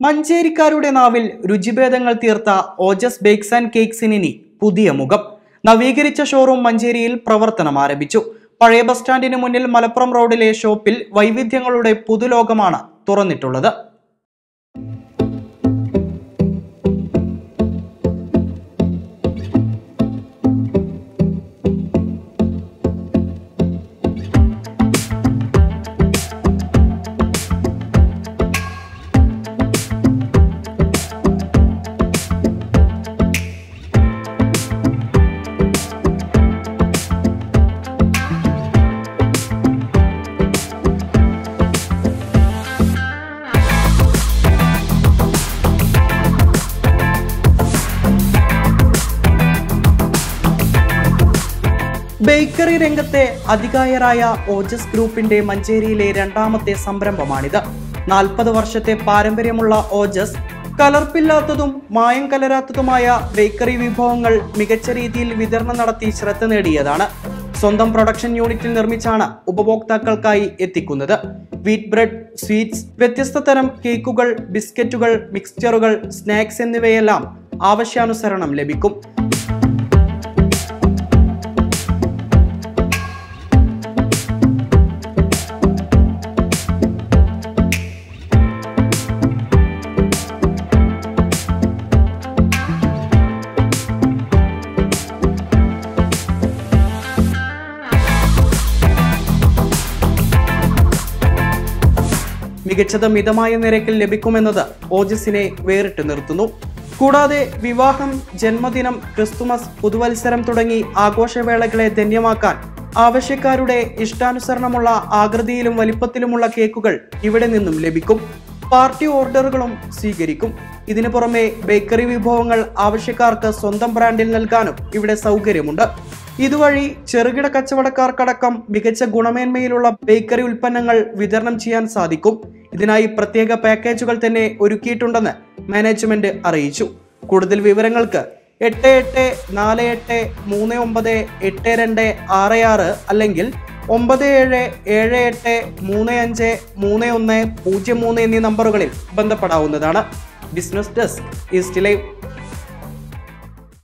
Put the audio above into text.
മഞ്ചേരിക്കാരുടെ നാവിൽ രുചിഭേദങ്ങൾ തീർത്ത ഓജസ് bakes and കേക്സിന് ഇനി പുതിയ മുഖം നവീകരിച്ച ഷോറൂം മഞ്ചേരിയിൽ പ്രവർത്തനം ആരംഭിച്ചു പഴയ ബസ് സ്റ്റാൻഡിന് മുന്നിൽ മലപ്പുറം റോഡിലെ ഷോപ്പിൽ വൈവിധ്യങ്ങളുടെ പുതുലോകമാണ് തുറന്നിട്ടുള്ളത് ബേക്കറി രംഗത്തെ അധികായരായ ഓജസ് ഗ്രൂപ്പിന്റെ മഞ്ചേരിയിലെ രണ്ടാമത്തെ സംരംഭമാണിത് നാൽപ്പത് വർഷത്തെ പാരമ്പര്യമുള്ള ഓജസ് കലർപ്പില്ലാത്തതും മായം കലരാത്തതുമായ ബേക്കറി വിഭവങ്ങൾ മികച്ച രീതിയിൽ വിതരണം നടത്തി ശ്രദ്ധ നേടിയതാണ് സ്വന്തം പ്രൊഡക്ഷൻ യൂണിറ്റിൽ നിർമ്മിച്ചാണ് ഉപഭോക്താക്കൾക്കായി എത്തിക്കുന്നത് വീറ്റ് ബ്രെഡ് സ്വീറ്റ്സ് വ്യത്യസ്ത തരം കേക്കുകൾ ബിസ്ക്കറ്റുകൾ മിക്സ്ചറുകൾ സ്നാക്സ് എന്നിവയെല്ലാം ആവശ്യാനുസരണം ലഭിക്കും മികച്ചത് മിതമായ നിരക്കിൽ ലഭിക്കുമെന്നത് ഓജസിനെ വേറിട്ട് നിർത്തുന്നു കൂടാതെ വിവാഹം ജന്മദിനം ക്രിസ്തുമസ് പുതുവത്സരം തുടങ്ങി ആഘോഷവേളകളെ ധന്യമാക്കാൻ ആവശ്യക്കാരുടെ ഇഷ്ടാനുസരണമുള്ള ആകൃതിയിലും വലിപ്പത്തിലുമുള്ള കേക്കുകൾ ഇവിടെ നിന്നും ലഭിക്കും പാർട്ടി ഓർഡറുകളും സ്വീകരിക്കും ഇതിനു പുറമെ ബേക്കറി വിഭവങ്ങൾ ആവശ്യക്കാർക്ക് സ്വന്തം ബ്രാൻഡിൽ നൽകാനും ഇവിടെ സൗകര്യമുണ്ട് ഇതുവഴി ചെറുകിട കച്ചവടക്കാർക്കടക്കം മികച്ച ഗുണമേന്മയിലുള്ള ബേക്കറി ഉൽപ്പന്നങ്ങൾ വിതരണം ചെയ്യാൻ സാധിക്കും ഇതിനായി പ്രത്യേക പാക്കേജുകൾ തന്നെ ഒരുക്കിയിട്ടുണ്ടെന്ന് മാനേജ്മെന്റ് അറിയിച്ചു കൂടുതൽ വിവരങ്ങൾക്ക് എട്ട് എട്ട് നാല് എട്ട് മൂന്ന് ഒമ്പത് എട്ട് രണ്ട് ആറ് ആറ് അല്ലെങ്കിൽ ഒമ്പത് ഏഴ് ഏഴ് എട്ട് മൂന്ന് അഞ്ച് മൂന്ന് ഒന്ന് പൂജ്യം മൂന്ന് എന്നീ നമ്പറുകളിൽ ബന്ധപ്പെടാവുന്നതാണ് ബിസിനസ് ഡെസ്ക് ഈസ്റ്റ് ലൈവ്